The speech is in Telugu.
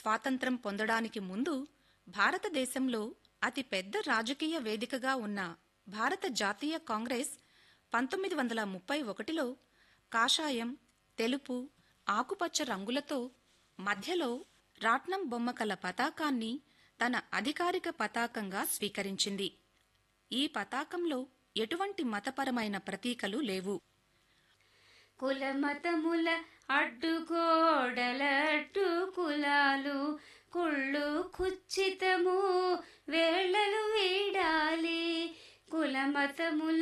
స్వాతంత్రం పొందడానికి ముందు భారతదేశంలో అతి పెద్ద రాజకీయ వేదికగా ఉన్న భారత జాతీయ కాంగ్రెస్ పంతొమ్మిది వందల ముప్పై ఒకటిలో కాషాయం తెలుపు ఆకుపచ్చ రంగులతో మధ్యలో రాట్నం బొమ్మ కల పతాకాన్ని తన అధికారిక పతాకంగా స్వీకరించింది ఈ పతాకంలో ఎటువంటి మతపరమైన ప్రతీకలు లేవు కుల మతముల అడ్డుగోడలట్టు కులాలు కుళ్ళు కుచ్చితము వేళలు వీడాలి కుల మతముల